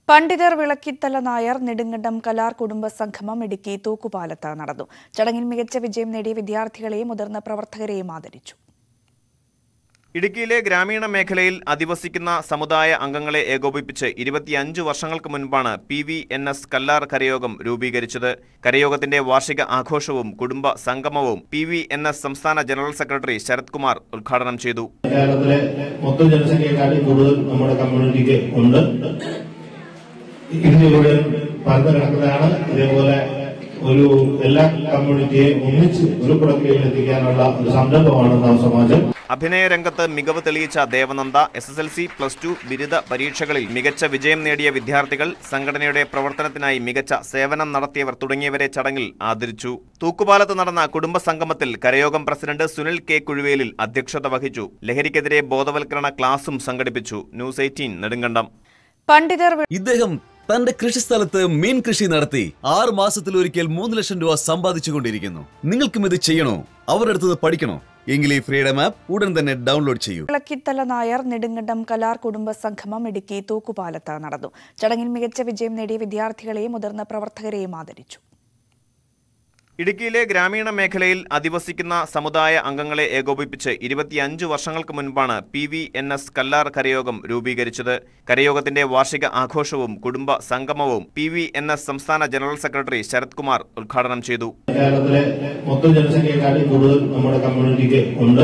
പണ്ഡിതർ വിളക്കിത്തല നായർ നെടുങ്കണ്ടം കലാർ കുടുംബ സംഗമം ഇടുക്കി തൂക്കുപാലത്ത് നടന്നു ചടങ്ങിൽ മികച്ച വിജയം നേടിയ വിദ്യാർത്ഥികളെയും മുതിർന്ന പ്രവർത്തകരെയും ആദരിച്ചു ഇടുക്കിയിലെ ഗ്രാമീണ മേഖലയിൽ അധിവസിക്കുന്ന സമുദായ അംഗങ്ങളെ ഏകോപിപ്പിച്ച് ഇരുപത്തിയഞ്ച് വർഷങ്ങൾക്ക് മുൻപാണ് P V N S Kallar കരയോഗം രൂപീകരിച്ചത് കരയോഗത്തിന്റെ വാർഷിക ആഘോഷവും കുടുംബ സംഗമവും പി വി എൻ എസ് സംസ്ഥാന ജനറൽ സെക്രട്ടറി ശരത് കുമാർ ഉദ്ഘാടനം ചെയ്തു കേരളത്തിലെ മൊത്തം ജനസംഖ്യയെക്കാളും കൂടുതൽ നമ്മുടെ കമ്മ്യൂണിറ്റിക്ക് ഉണ്ട് ഇന്ത്യയുടെ പരന്നു കിടക്കുന്നതാണ് ഇതേപോലെ ഒരു എല്ലാ കമ്മ്യൂണിറ്റിയെയും ഒന്നിച്ച് ഒരു കുടക്കീഴിൽ എത്തിക്കാനുള്ള ഒരു സംരംഭമാണ് നവസമാജം അഭിനയ രംഗത്ത് മികവ് തെളിയിച്ച Devananda S S L C plus two ബിരുദ പരീക്ഷകളിൽ മികച്ച വിജയം നേടിയ വിദ്യാർത്ഥികൾ സംഘടനയുടെ പ്രവർത്തനത്തിനായി മികച്ച സേവനം നടത്തിയവർ തുടങ്ങിയവരെ ചടങ്ങിൽ ആദരിച്ചു തൂക്കുപാലത്ത് നടന്ന കുടുംബ സംഗമത്തിൽ കരയോഗം പ്രസിഡന്റ് സുനിൽ കെ കുഴുവേലിൽ അധ്യക്ഷത വഹിച്ചു ലഹരിക്കെതിരെ ബോധവൽക്കരണ ക്ലാസും സംഘടിപ്പിച്ചു ന്യൂസ് എയ്റ്റീൻ നെടുങ്കണ്ടം പണ്ഡിതർ വി- ഇദ്ദേഹം തന്റെ കൃഷിസ്ഥലത്ത് മീൻ കൃഷി നടത്തി ആറ് മാസത്തിൽ ഒരിക്കൽ മൂന്ന് ലക്ഷം രൂപ സമ്പാദിച്ചുകൊണ്ടിരിക്കുന്നു നിങ്ങൾക്കും ഇത് ചെയ്യണോ അവരുടെ അടുത്ത് പഠിക്കണോ എങ്കിൽ ഈ ഫ്രീഡം ആപ്പ് ഉടൻ തന്നെ ഡൗൺലോഡ് ചെയ്യൂ വിളക്കിത്തല നായർ നെടുങ്കണ്ടം കലാർ കുടുംബ സംഗമം ഇടുക്കി തൂക്കുപാലത്ത് നടന്നു ചടങ്ങിൽ മികച്ച വിജയം നേടിയ വിദ്യാർത്ഥികളെയും മുതിർന്ന പ്രവർത്തകരെയും ആദരിച്ചു ഇടുക്കിയിലെ ഗ്രാമീണ മേഖലയിൽ അധിവസിക്കുന്ന സമുദായ അംഗങ്ങളെ ഏകോപിപ്പിച്ച് ഇരുപത്തിയഞ്ച് വർഷങ്ങൾക്ക് മുൻപാണ് P V N S Kallar കരയോഗം രൂപീകരിച്ചത് കരയോഗത്തിന്റെ വാർഷിക ആഘോഷവും കുടുംബ സംഗമവും പി വി എൻ എസ് സംസ്ഥാന ജനറൽ സെക്രട്ടറി ശരത് കുമാർ ഉദ്ഘാടനം ചെയ്തു കേരളത്തിലെ മൊത്തം ജനസംഖ്യയെക്കാളും കൂടുതൽ നമ്മുടെ കമ്മ്യൂണിറ്റിക്ക് ഉണ്ട്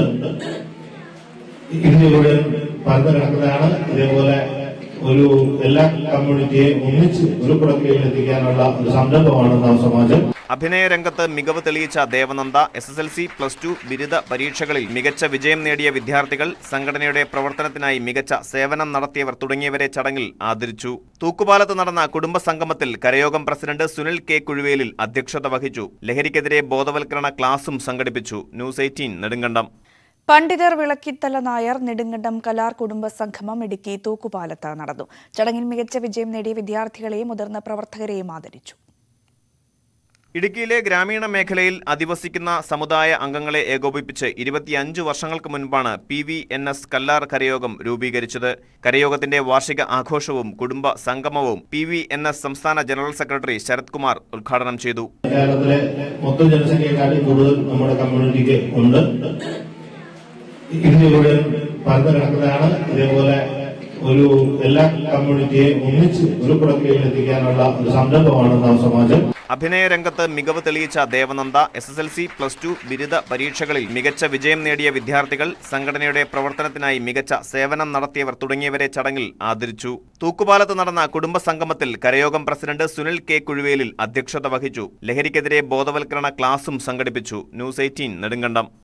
ഇന്ത്യയുടെ പരന്നു കിടക്കുന്നതാണ് ഇതേപോലെ ഒരു എല്ലാ കമ്മ്യൂണിറ്റിയെയും ഒന്നിച്ച് ഒരു കുടക്കീഴിൽ എത്തിക്കാനുള്ള ഒരു സംരംഭമാണ് നവസമാജം അഭിനയ രംഗത്ത് മികവ് തെളിയിച്ച Devananda S S L C plus two ബിരുദ പരീക്ഷകളിൽ മികച്ച വിജയം നേടിയ വിദ്യാർത്ഥികൾ സംഘടനയുടെ പ്രവർത്തനത്തിനായി മികച്ച സേവനം നടത്തിയവർ തുടങ്ങിയവരെ ചടങ്ങിൽ ആദരിച്ചു തൂക്കുപാലത്ത് നടന്ന കുടുംബ സംഗമത്തിൽ കരയോഗം പ്രസിഡന്റ് സുനിൽ കെ കുഴുവേലിൽ അധ്യക്ഷത വഹിച്ചു ലഹരിക്കെതിരെ ബോധവൽക്കരണ ക്ലാസും സംഘടിപ്പിച്ചു ന്യൂസ് എയ്റ്റീൻ നെടുങ്കണ്ടം പണ്ഡിതർ വിളക്കിത്തല നായർ നെടുങ്കണ്ടം കലാർ കുടുംബ സംഗമം ഇടുക്കി തൂക്കുപാലത്ത് നടന്നു ചടങ്ങിൽ മികച്ച വിജയം നേടിയ വിദ്യാർത്ഥികളെയും മുതിർന്ന പ്രവർത്തകരെയും ആദരിച്ചു ഇടുക്കിയിലെ ഗ്രാമീണ മേഖലയിൽ അധിവസിക്കുന്ന സമുദായ അംഗങ്ങളെ ഏകോപിപ്പിച്ച് ഇരുപത്തിയഞ്ച് വർഷങ്ങൾക്ക് മുൻപാണ് P V N S Kallar കരയോഗം രൂപീകരിച്ചത് കരയോഗത്തിന്റെ വാർഷിക ആഘോഷവും കുടുംബ സംഗമവും പി വി എൻ എസ് സംസ്ഥാന ജനറൽ സെക്രട്ടറി ശരത് കുമാർ ഉദ്ഘാടനം ചെയ്തു കേരളത്തിലെ മൊത്തം ജനസംഖ്യയെക്കാളും കൂടുതൽ നമ്മുടെ കമ്മ്യൂണിറ്റിക്ക് ഉണ്ട് ഇന്ത്യയുടെ പരന്നു കിടക്കുന്നതാണ് ഇതേപോലെ ഒരു എല്ലാ കമ്മ്യൂണിറ്റിയെയും ഒന്നിച്ച് ഒരു കുടക്കീഴിൽ എത്തിക്കാനുള്ള ഒരു സംരംഭമാണ് നവസമാജം അഭിനയ രംഗത്ത് മികവ് തെളിയിച്ച Devananda S S L C plus two ബിരുദ പരീക്ഷകളിൽ മികച്ച വിജയം നേടിയ വിദ്യാർത്ഥികൾ സംഘടനയുടെ പ്രവർത്തനത്തിനായി മികച്ച സേവനം നടത്തിയവർ തുടങ്ങിയവരെ ചടങ്ങിൽ ആദരിച്ചു തൂക്കുപാലത്ത് നടന്ന കുടുംബ സംഗമത്തിൽ കരയോഗം പ്രസിഡന്റ് സുനിൽ കെ കുഴുവേലിൽ അധ്യക്ഷത വഹിച്ചു ലഹരിക്കെതിരെ ബോധവൽക്കരണ ക്ലാസും സംഘടിപ്പിച്ചു ന്യൂസ് എയ്റ്റീൻ നെടുങ്കണ്ടം